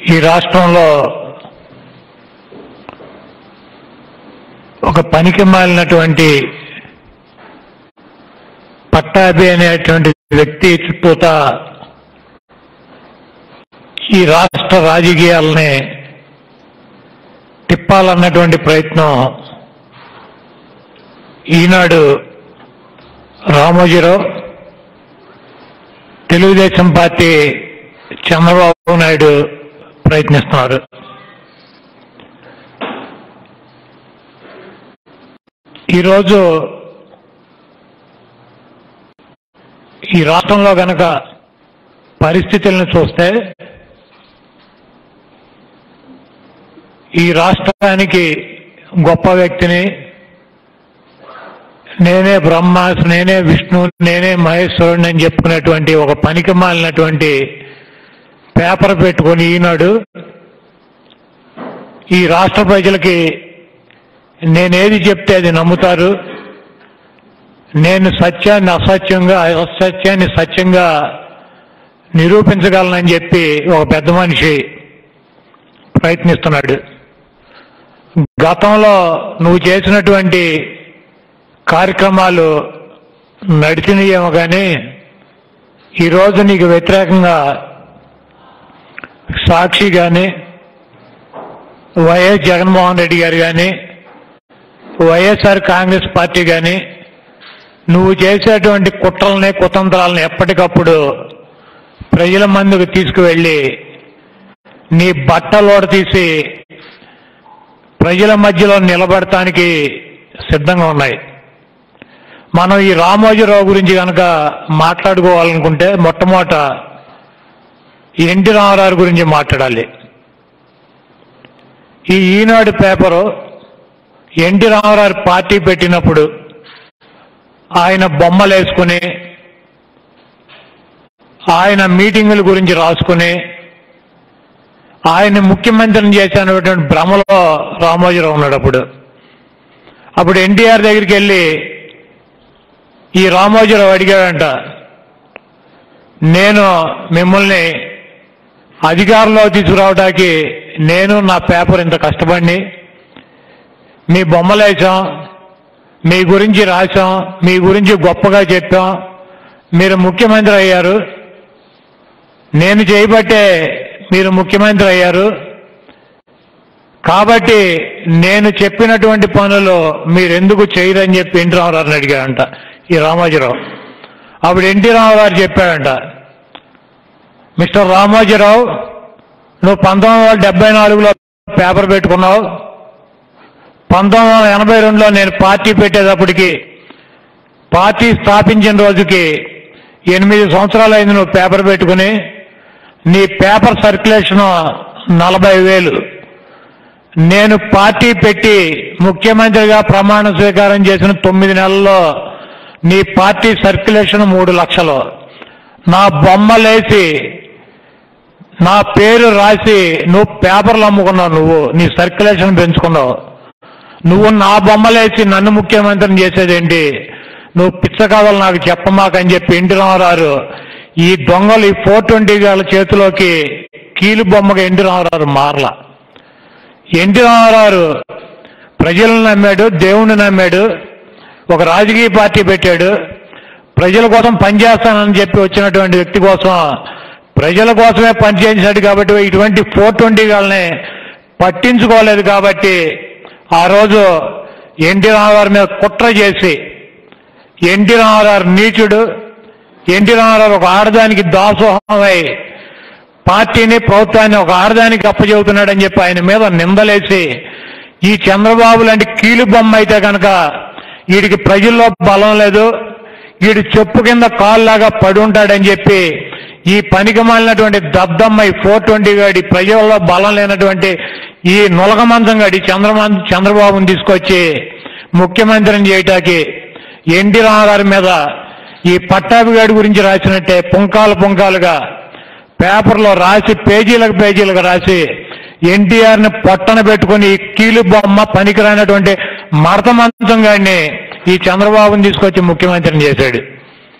ఈ రాష్ట్రంలో ఒక పనికి మాలినటువంటి పట్టాభి అనేటువంటి వ్యక్తి చుట్టూత ఈ రాష్ట్ర రాజకీయాలని తిప్పాలన్నటువంటి ప్రయత్నం ఈనాడు రామోజీరావు తెలుగుదేశం పార్టీ చంద్రబాబు నాయుడు ప్రయత్నిస్తున్నారు ఈరోజు ఈ రాష్ట్రంలో గనక పరిస్థితులను చూస్తే ఈ రాష్ట్రానికి గొప్ప వ్యక్తిని నేనే బ్రహ్మ నేనే విష్ణు నేనే మహేశ్వరుని అని చెప్పుకునేటువంటి ఒక పనికి మాలినటువంటి పేపర్ పెట్టుకొని ఈనాడు ఈ రాష్ట్ర ప్రజలకి నేనేది చెప్తే అది నమ్ముతారు నేను సత్యాన్ని అసత్యంగా అసత్యాన్ని సత్యంగా నిరూపించగలనని చెప్పి ఒక పెద్ద మనిషి ప్రయత్నిస్తున్నాడు గతంలో నువ్వు చేసినటువంటి కార్యక్రమాలు నడిచినయేమో కానీ ఈరోజు నీకు వ్యతిరేకంగా సాక్షి కానీ వైఎస్ జగన్మోహన్ రెడ్డి గారు కానీ వైఎస్ఆర్ కాంగ్రెస్ పార్టీ కానీ నువ్వు చేసేటువంటి కుట్రల్ని కుతంత్రాలను ఎప్పటికప్పుడు ప్రజల మందుకు తీసుకువెళ్ళి నీ బట్టలోడ తీసి ప్రజల మధ్యలో నిలబడటానికి సిద్ధంగా ఉన్నాయి మనం ఈ రామోజీరావు గురించి కనుక మాట్లాడుకోవాలనుకుంటే మొట్టమొదట ఎన్టీ రామారావు గురించి మాట్లాడాలి ఈ Eenadu paper NT Ramarao party పెట్టినప్పుడు ఆయన బొమ్మలు వేసుకుని ఆయన మీటింగుల గురించి రాసుకుని ఆయన ముఖ్యమంత్రిని చేసినటువంటి భ్రమలో రామోజీరావు ఉన్నాడు అప్పుడు అప్పుడు ఎన్టీఆర్ దగ్గరికి వెళ్ళి ఈ రామోజీరావు అడిగాడంట నేను మిమ్మల్ని అధికారంలో తీసుకురావడానికి నేను నా పేపర్ ఇంత కష్టపడి మీ బొమ్మలు వేసాం మీ గురించి రాశాం మీ గురించి గొప్పగా చెప్పాం మీరు ముఖ్యమంత్రి అయ్యారు నేను చేయబట్టే మీరు ముఖ్యమంత్రి అయ్యారు కాబట్టి నేను చెప్పినటువంటి పనులు మీరు ఎందుకు చేయరని చెప్పి ఎన్టీ రామారావుని అడిగాడంట ఈ రామోజీరావు అప్పుడు ఎన్టీ రామారావు చెప్పాడంట మిస్టర్ రామోజీరావు నువ్వు పంతొమ్మిది వందల డెబ్బై నాలుగులో పేపర్ పెట్టుకున్నావు పంతొమ్మిది వందల ఎనభై రెండులో నేను పార్టీ పెట్టేటప్పటికి పార్టీ స్థాపించిన రోజుకి ఎనిమిది సంవత్సరాలు అయింది నువ్వు పేపర్ పెట్టుకుని నీ పేపర్ సర్క్యులేషన్ నలభై వేలు నేను పార్టీ పెట్టి ముఖ్యమంత్రిగా ప్రమాణ స్వీకారం చేసిన తొమ్మిది నెలల్లో నీ పార్టీ సర్క్యులేషన్ మూడు లక్షలు నా బొమ్మలేసి నా పేరు రాసి నువ్వు పేపర్లు అమ్ముకున్నావు నువ్వు నీ సర్క్యులేషన్ పెంచుకున్నావు నువ్వు నా బొమ్మలేసి నన్ను ముఖ్యమంత్రిని చేసేదేంటి నువ్వు పిచ్చ కథలు నాకు చెప్పమాకని చెప్పి ఎన్టీ రామారావు ఈ దొంగలు ఈ ఫోర్ ట్వంటీ గారి చేతిలోకి కీలు బొమ్మగా ఎన్టీ రామారావు మారల ఎన్టీ రామారావు ప్రజలను నమ్మాడు దేవుణ్ణి నమ్మాడు ఒక రాజకీయ పార్టీ పెట్టాడు ప్రజల కోసం పనిచేస్తానని చెప్పి వచ్చినటువంటి వ్యక్తి కోసం ప్రజల కోసమే పనిచేశాడు కాబట్టి ఇటువంటి ఫోర్ ట్వంటీ గాలని పట్టించుకోలేదు కాబట్టి ఆ రోజు ఎన్టీ రామారావు మీద కుట్ర చేసి ఎన్టీ రామారావు నీచుడు ఎన్టీ రామారావు ఒక ఆడదానికి దాసోహమై పార్టీని ప్రభుత్వాన్ని ఒక ఆడదానికి అప్పచెబుతున్నాడని చెప్పి ఆయన మీద నిందలేసి ఈ చంద్రబాబు లాంటి కీలు బొమ్మ అయితే కనుక వీడికి ప్రజల్లో బలం లేదు వీడు చెప్పు కింద కాళ్ళలాగా పడి ఉంటాడని చెప్పి ఈ పనికి మాలినటువంటి దద్దమ్మ ఈ ఫోర్ ట్వంటీ గాడి ప్రజల్లో బలం లేనటువంటి ఈ నులగమంచం గాడి చంద్రమా చంద్రబాబుని తీసుకొచ్చి ముఖ్యమంత్రిని చేయటానికి ఎన్టీ రామారావు మీద ఈ పట్టాభిగాడి గురించి రాసినట్టే పుంకాలు పుంకాలుగా పేపర్లో రాసి పేజీలకు పేజీలకు రాసి ఎన్టీఆర్ని పొట్టన పెట్టుకుని ఈ కీలు బొమ్మ పనికిరానటువంటి మడత మంచం గాడిని ఈ చంద్రబాబుని తీసుకొచ్చి ముఖ్యమంత్రిని చేశాడు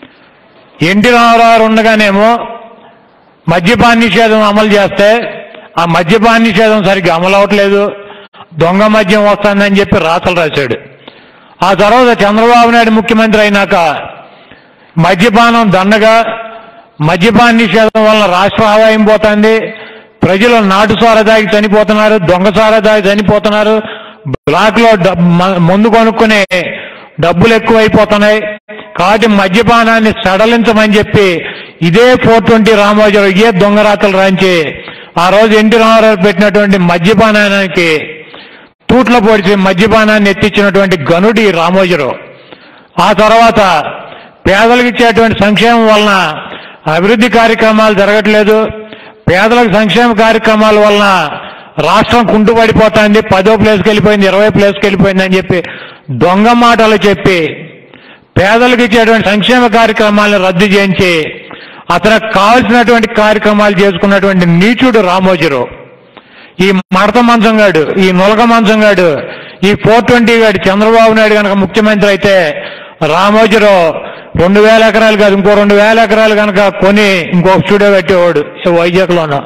ఎన్టీ రామారావు ఉండగానేమో మద్యపాన నిషేధం అమలు చేస్తే ఆ మద్యపాన నిషేధం సరిగ్గా అమలు అవట్లేదు దొంగ మద్యం వస్తుందని చెప్పి రాతలు రాశాడు ఆ తర్వాత చంద్రబాబు నాయుడు ముఖ్యమంత్రి అయినాక మద్యపానం దండగా మద్యపాన నిషేధం వలన రాష్ట్ర ఆదాయం పోతుంది ప్రజలు నాటు సారా తాగి చనిపోతున్నారు దొంగ సారా తాగి చనిపోతున్నారు బ్లాక్ లో డబ్- మ- మందు కొనుక్కునే డబ్బులు ఎక్కువైపోతున్నాయి కాబట్టి మద్యపానాన్ని సడలించమని చెప్పి ఇదే ఫోర్ ట్వంటీ రామోజీరావు ఇదే దొంగ రాతలు రాంచి ఆ రోజు ఎన్టీ రామారావు పెట్టినటువంటి మద్యపానానికి తూట్ల పొడిచి మద్యపానాన్ని ఎత్తించినటువంటి గనుడి రామోజీరావు ఆ తర్వాత పేదలకు ఇచ్చేటువంటి సంక్షేమం వలన అభివృద్ధి కార్యక్రమాలు జరగట్లేదు పేదలకు సంక్షేమ కార్యక్రమాల వలన రాష్ట్రం కుంటుపడిపోతుంది పదో ప్లేస్కి వెళ్ళిపోయింది ఇరవై ప్లేస్కి వెళ్ళిపోయింది అని చెప్పి దొంగ మాటలు చెప్పి పేదలకు ఇచ్చేటువంటి సంక్షేమ కార్యక్రమాలను రద్దు చేయించి అతనికి కావాల్సినటువంటి కార్యక్రమాలు చేసుకున్నటువంటి నీచుడు రామోజీరావు ఈ మడత మంచంగాడు ఈ నులక మంచంగాడు ఈ ఫోర్ ట్వంటీ గాడు చంద్రబాబు నాయుడు కనుక ముఖ్యమంత్రి అయితే రామోజీరావు రెండు వేల ఎకరాలు కాదు ఇంకో రెండు వేల ఎకరాలు కనుక కొని ఇంకో స్టూడియో కట్టేవాడు ఈ వైజాగ్లోన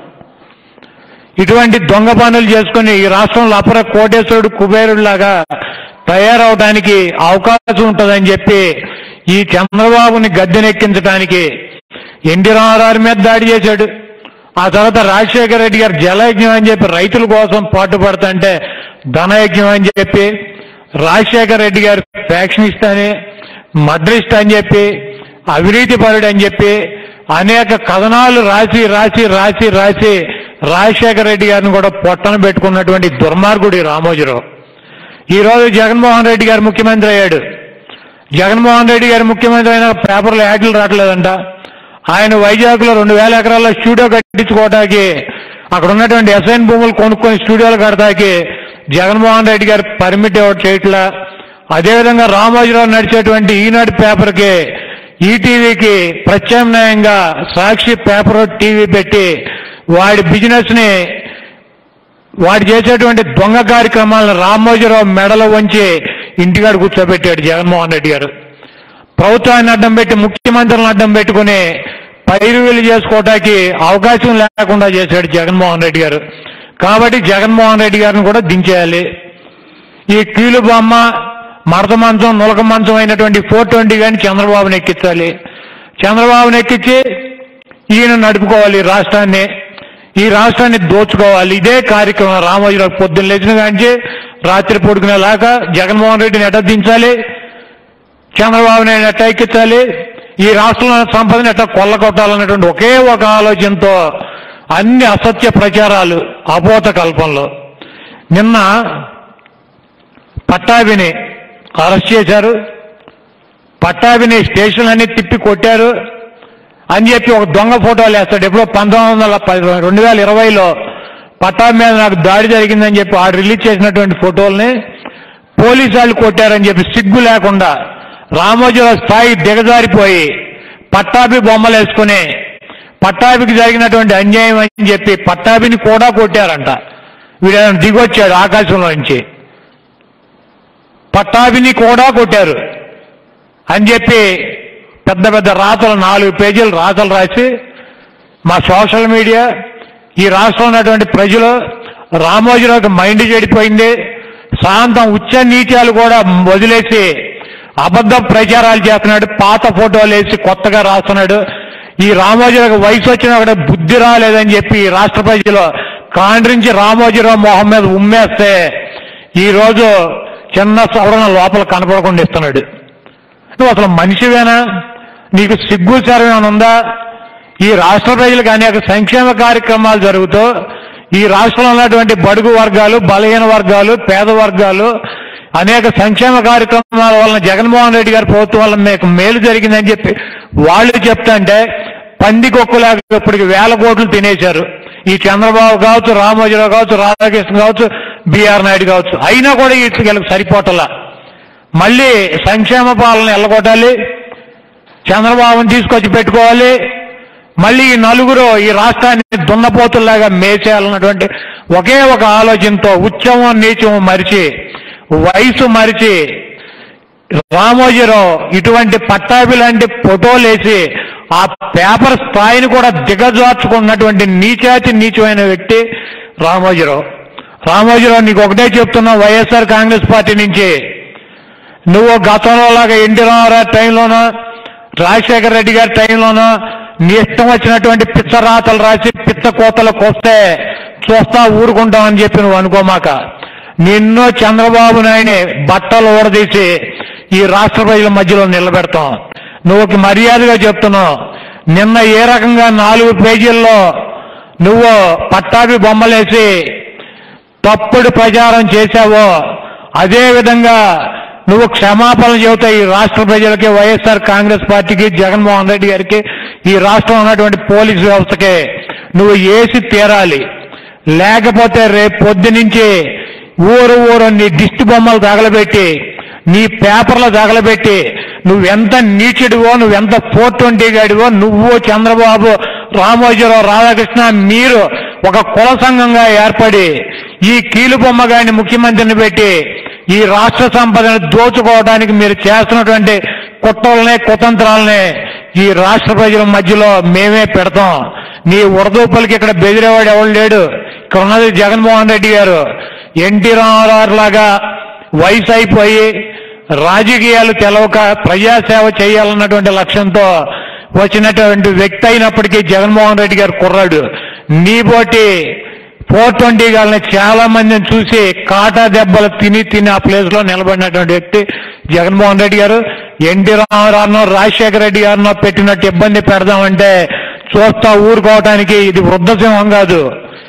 ఇటువంటి దొంగ పనులు చేసుకుని ఈ రాష్ట్రంలో అపర కోటేశ్వరుడు కుబేరుడిలాగా తయారవడానికి అవకాశం ఉంటుందని చెప్పి ఈ చంద్రబాబుని గద్దెనెక్కించడానికి ఎన్టీ రామారావు మీద దాడి చేశాడు ఆ తర్వాత రాజశేఖర రెడ్డి గారు జలయజ్ఞం అని చెప్పి రైతుల కోసం పాటుపడతంటే ధనయజ్ఞం అని చెప్పి రాజశేఖర రెడ్డి గారు ఫ్యాక్షనిస్ట్ అని మద్రిస్ట్ అని చెప్పి అవినీతి పరుడు అని చెప్పి అనేక కథనాలు రాసి రాసి రాసి రాసి రాజశేఖర రెడ్డి గారిని కూడా పొట్టన పెట్టుకున్నటువంటి దుర్మార్గుడి రామోజీరావు ఈ రోజు జగన్మోహన్ రెడ్డి గారు ముఖ్యమంత్రి అయ్యాడు జగన్మోహన్ రెడ్డి గారు ముఖ్యమంత్రి అయిన పేపర్లో యాడ్లు రావట్లేదంట ఆయన వైజాగ్ లో రెండు వేల ఎకరాల్లో స్టూడియో కట్టించుకోవడానికి అక్కడ ఉన్నటువంటి ఎస్ఐన్ భూములు కొనుక్కొని స్టూడియోలు కడతాకి జగన్మోహన్ రెడ్డి గారు పర్మిట్ ఇవ్వట్ చేయట్లా అదేవిధంగా రామోజీరావు నడిచేటువంటి ఈనాడు పేపర్కి ఈటీవీకి ప్రత్యామ్నాయంగా సాక్షి పేపర్ టీవీ పెట్టి వాడి బిజినెస్ ని వాడు చేసేటువంటి దొంగ కార్యక్రమాలను రామోజీరావు మెడలో వంచి ఇంటికాడ కూర్చోబెట్టాడు జగన్మోహన్ రెడ్డి గారు ప్రభుత్వాన్ని అడ్డం పెట్టి ముఖ్యమంత్రులను అడ్డం పెట్టుకుని పైరువీలు చేసుకోవటానికి అవకాశం లేకుండా చేశాడు జగన్మోహన్ రెడ్డి గారు కాబట్టి జగన్మోహన్ రెడ్డి గారిని కూడా దించేయాలి ఈ కీలు బొమ్మ మడత మంచం నులక మంచం అయినటువంటి ఫోర్ ట్వంటీ కానీ చంద్రబాబుని ఎక్కించాలి చంద్రబాబుని ఎక్కించి ఈయన నడుపుకోవాలి ఈ రాష్ట్రాన్ని ఈ రాష్ట్రాన్ని దోచుకోవాలి ఇదే కార్యక్రమం రామోజీరావు పొద్దున్న లేచిన కాంచి రాత్రి పొడుకునేలాగా జగన్మోహన్ రెడ్డిని ఎట్ట దించాలి చంద్రబాబు నాయుడు ఎట్ట ఎక్కించాలి ఈ రాష్ట్రంలో సంపదని ఎట్ట కొల్లగొట్టాలన్నటువంటి ఒకే ఒక ఆలోచనతో అన్ని అసత్య ప్రచారాలు అపోత కల్పనలో నిన్న పట్టాభిని అరెస్ట్ చేశారు పట్టాభిని స్టేషన్ అన్ని తిప్పి కొట్టారు అని చెప్పి ఒక దొంగ ఫోటోలు వేస్తాడు ఎప్పుడో పంతొమ్మిది వందల పది రెండు వేల ఇరవైలో పట్టాభి మీద నాకు దాడి జరిగిందని చెప్పి ఆడు రిలీజ్ చేసినటువంటి ఫోటోల్ని పోలీసు వాళ్ళు కొట్టారని చెప్పి సిగ్గు లేకుండా రామోజీరావు స్థాయి దిగజారిపోయి పట్టాభి బొమ్మలు వేసుకుని పట్టాభికి జరిగినటువంటి అన్యాయం అని చెప్పి పట్టాభిని కూడా కొట్టారంట వీడు దిగొచ్చాడు ఆకాశంలో నుంచి పట్టాభిని కూడా కొట్టారు అని చెప్పి పెద్ద పెద్ద రాతలు నాలుగు పేజీలు రాతలు రాసి మా సోషల్ మీడియా ఈ రాష్ట్రంలో ఉన్నటువంటి ప్రజలు రామోజీరావుకి మైండ్ చెడిపోయింది సాయంత్రం ఉచ్చ నీచాలు కూడా వదిలేసి అబద్ధ ప్రచారాలు చేస్తున్నాడు పాత ఫోటోలు వేసి కొత్తగా రాస్తున్నాడు ఈ రామోజీరావుకి వయసు వచ్చినా కూడా బుద్ధి రాలేదని చెప్పి ఈ రాష్ట్ర ప్రజలు కాండ్రించి రామోజీరావు మొహం మీద ఉమ్మేస్తే ఈ రోజు చిన్న సవరణ లోపల కనపడకుండా ఇస్తున్నాడు నువ్వు అసలు మనిషివేనా నీకు సిగ్గు చరమేమైనా ఉందా ఈ రాష్ట్ర ప్రజలకు అనేక సంక్షేమ కార్యక్రమాలు జరుగుతూ ఈ రాష్ట్రంలో ఉన్నటువంటి బడుగు వర్గాలు బలహీన వర్గాలు పేద వర్గాలు అనేక సంక్షేమ కార్యక్రమాల వలన జగన్మోహన్ రెడ్డి గారి ప్రభుత్వం వల్ల మీకు మేలు జరిగిందని చెప్పి వాళ్ళు చెప్తాంటే పందికొక్కులాగా ఇప్పటికి వేల కోట్లు తినేశారు ఈ చంద్రబాబు కావచ్చు రామోజీరావు కావచ్చు రాధాకృష్ణ కావచ్చు బీఆర్ నాయుడు కావచ్చు అయినా కూడా వీళ్ళకి సరిపోటలా మళ్ళీ సంక్షేమ పాలన ఎల్లగొట్టాలి చంద్రబాబుని తీసుకొచ్చి పెట్టుకోవాలి మళ్ళీ ఈ నలుగురు ఈ రాష్ట్రాన్ని దున్నపోతుల్లాగా మేచేయాలన్నటువంటి ఒకే ఒక ఆలోచనతో ఉచ్చమం నీచం మరిచి వయసు మరిచి రామోజీరావు ఇటువంటి పట్టాభి లాంటి ఫోటోలేసి ఆ పేపర్ స్థాయిని కూడా దిగజార్చుకున్నటువంటి నీచాతి నీచమైన వ్యక్తి రామోజీరావు రామోజీరావు నీకు ఒకటే చెప్తున్నా వైఎస్ఆర్ కాంగ్రెస్ పార్టీ నుంచి నువ్వు గతంలో లాగా ఎన్టీ రామారావు టైంలోనో రాజశేఖర రెడ్డి గారి టైంలోనో నీ ఇష్టం వచ్చినటువంటి పిచ్చ రాతలు రాసి పిచ్చ కోతలు కొస్తే చూస్తా ఊరుకుంటామని చెప్పి నువ్వు అనుకోమాక నిన్ను చంద్రబాబు నాయుని బట్టలు ఊడదీసి ఈ రాష్ట్ర ప్రజల మధ్యలో నిలబెడతాం నువ్వు ఒక మర్యాదగా చెప్తున్నావు నిన్న ఏ రకంగా నాలుగు పేజీల్లో నువ్వు పట్టాభి బొమ్మలేసి తప్పుడు ప్రచారం చేశావో అదే విధంగా నువ్వు క్షమాపణ చెబుతా ఈ రాష్ట్ర ప్రజలకి వైఎస్ఆర్ కాంగ్రెస్ పార్టీకి జగన్మోహన్ రెడ్డి గారికి ఈ రాష్ట్రంలో ఉన్నటువంటి పోలీసు వ్యవస్థకి నువ్వు ఏసి తీరాలి లేకపోతే రేపు పొద్దు నుంచి ఊరు ఊరు నీ దిష్టి బొమ్మలు తగలబెట్టి నీ పేపర్లు తగలబెట్టి నువ్వెంత నీచుడివో నువ్వెంత ఫోర్ ట్వంటీ గాడివో నువ్వు చంద్రబాబు రామోజీరావు రాధాకృష్ణ మీరు ఒక కుల సంఘంగా ఏర్పడి ఈ కీలు బొమ్మ గారిని ముఖ్యమంత్రిని పెట్టి ఈ రాష్ట్ర సంపదను దోచుకోవడానికి మీరు చేస్తున్నటువంటి కుట్రల్ని కుతంత్రాలని ఈ రాష్ట్ర ప్రజల మధ్యలో మేమే పెడతాం నీ ఉరదూపలకి ఇక్కడ బెదిరేవాడు ఎవడు లేడు ఇక్కడ ఉన్నది జగన్మోహన్ రెడ్డి గారు ఎన్టీ రామారావు లాగా వయసు అయిపోయి రాజకీయాలు తెలవక ప్రజాసేవ చేయాలన్నటువంటి లక్ష్యంతో వచ్చినటువంటి వ్యక్తి అయినప్పటికీ జగన్మోహన్ రెడ్డి గారు కుర్రాడు నీ పోటీ ఫోర్ ట్వంటీ గాలని చాలా మందిని చూసి కాటా దెబ్బలు తిని తిని ఆ ప్లేస్ లో నిలబడినటువంటి వ్యక్తి జగన్మోహన్ రెడ్డి గారు ఎన్టీ రామారావునో రాజశేఖర రెడ్డి గారినో పెట్టినట్టు ఇబ్బంది పెడదామంటే చూస్తా ఊరుకోవటానికి ఇది వృద్ధసింహం కాదు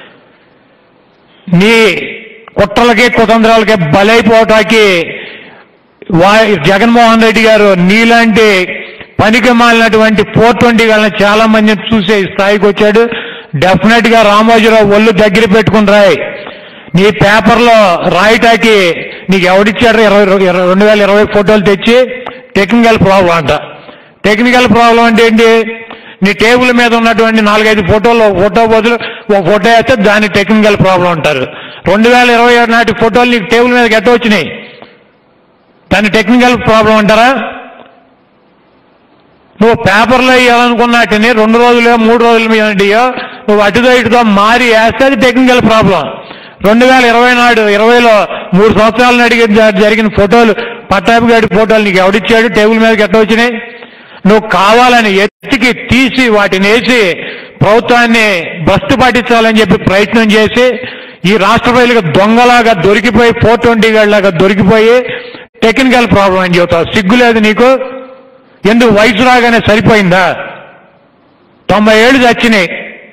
నీ కుట్రలకి కుతంత్రాలకి బలైపోవటానికి వా జగన్మోహన్ రెడ్డి గారు నీలాంటి పనికి మాలినటువంటి ఫోర్ ట్వంటీ గారిని చాలా మందిని చూసే స్థాయికి వచ్చాడు డెఫినెట్ గా రామోజీరావు ఒళ్ళు దగ్గర పెట్టుకుని రాయి నీ పేపర్లో రాయటానికి నీకు ఎవడిచ్చాడు ఇరవై ఇరవై- రెండు వేల ఇరవై ఫోటోలు తెచ్చి టెక్నికల్ ప్రాబ్లం అంట టెక్నికల్ ప్రాబ్లం అంటే ఏంటి నీ టేబుల్ మీద ఉన్నటువంటి నాలుగైదు ఫోటోలు ఒక ఫోటో బదులు ఒక ఫోటో వేస్తే దాన్ని టెక్నికల్ ప్రాబ్లం అంటారు రెండు వేల ఇరవై ఏడు నాటి ఫోటోలు నీకు టేబుల్ మీద ఎట్ట వచ్చినాయి దాన్ని టెక్నికల్ ప్రాబ్లం అంటారా నువ్వు పేపర్లో వేయాలనుకున్నట్టుని రెండు రోజులు మూడు రోజుల మీద నువ్వు అటుదో ఇటుదో మారి వేస్తే అది టెక్నికల్ ప్రాబ్లం రెండు వేల ఇరవై నాడు ఇరవైలో మూడు సంవత్సరాల అడిగి జరిగిన ఫోటోలు పట్టాభి గారి ఫోటోలు నీకు ఎవడిచ్చాడు టేబుల్ మీదకి ఎట్ట వచ్చినాయి నువ్వు కావాలని ఎత్తికి తీసి వాటిని వేసి ప్రభుత్వాన్ని భ్రష్టు పట్టించాలని చెప్పి ప్రయత్నం చేసి ఈ రాష్ట్ర ప్రజలకు దొంగలాగా దొరికిపోయి ఫోర్ ట్వంటీ లాగా దొరికిపోయి టెక్నికల్ ప్రాబ్లం అని చెబుతావు సిగ్గు లేదు నీకు ఎందుకు వయసు రాగానే సరిపోయిందా తొంభై ఏళ్ళు చచ్చినాయి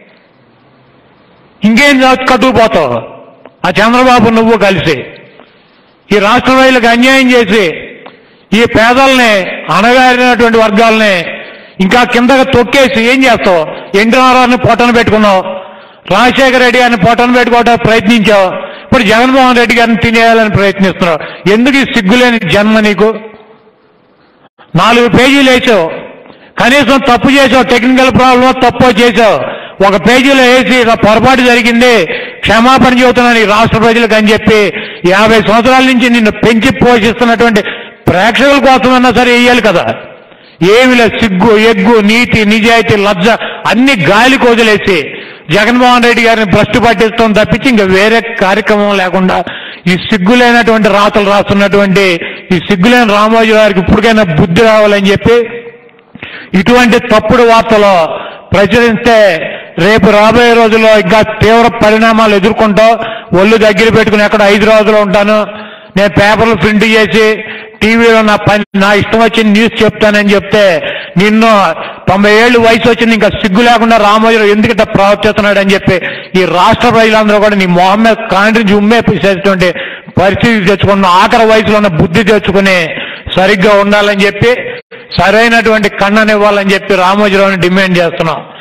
ఇంకేం చ- కట్టుకుపోతావు ఆ చంద్రబాబు నువ్వు కలిసి ఈ రాష్ట్ర ప్రజలకు అన్యాయం చేసి ఈ పేదల్ని అణగారినటువంటి వర్గాల్ని ఇంకా కిందగా తొక్కేసి ఏం చేస్తావు ఎన్టీ రామారావుని పొట్టన పెట్టుకున్నావు రాజశేఖర రెడ్డి గారిని పొట్టన పెట్టుకోవడానికి ప్రయత్నించావు ఇప్పుడు జగన్మోహన్ రెడ్డి గారిని తినేయాలని ప్రయత్నిస్తున్నావు ఎందుకు ఈ సిగ్గులేని జన్మ నీకు నాలుగు పేజీలు వేసావు కనీసం తప్పు చేసావు టెక్నికల్ ప్రాబ్లం తప్పు చేసావు ఒక పేజీలో వేసి ఇలా పొరపాటు జరిగింది క్షమాపణ చెబుతున్నాను ఈ రాష్ట్ర ప్రజలకు అని చెప్పి యాభై సంవత్సరాల నుంచి నిన్ను పెంచి పోషిస్తున్నటువంటి ప్రేక్షకుల కోసమన్నా సరే వేయాలి కదా ఏమి లేదు సిగ్గు ఎగ్గు నీతి నిజాయితీ లజ్జ అన్ని గాలి కోజలేసి జగన్మోహన్ రెడ్డి గారిని భ్రష్టు పట్టిస్తాం తప్పించి ఇంకా వేరే కార్యక్రమం లేకుండా ఈ సిగ్గులేనటువంటి రాతలు రాస్తున్నటువంటి ఈ సిగ్గులేని రామోజీ గారికి ఇప్పటికైనా బుద్ధి రావాలని చెప్పి ఇటువంటి తప్పుడు వార్తలు ప్రచురిస్తే రేపు రాబోయే రోజుల్లో ఇంకా తీవ్ర పరిణామాలు ఎదుర్కొంటావు ఒళ్ళు దగ్గర పెట్టుకుని ఎక్కడ ఐదు రోజులు ఉంటాను నేను పేపర్లు ప్రింట్ చేసి టీవీలో నా పని నా ఇష్టం వచ్చిన న్యూస్ చెప్తానని చెప్తే నిన్ను తొంభై ఏళ్ళు వయసు వచ్చింది ఇంకా సిగ్గు లేకుండా రామోజీరావు ఎందుకంటే ప్రవర్తిస్తున్నాడు అని చెప్పి ఈ రాష్ట్ర ప్రజలందరూ కూడా నీ మొహం మీద కాండ్రించి ఉమ్మేసేటువంటి పరిస్థితి తెచ్చుకున్న ఆఖరి వయసులో ఉన్న బుద్ధి తెచ్చుకుని సరిగ్గా ఉండాలని చెప్పి సరైనటువంటి కన్ననివ్వాలని చెప్పి రామోజీరావుని డిమాండ్ చేస్తున్నాం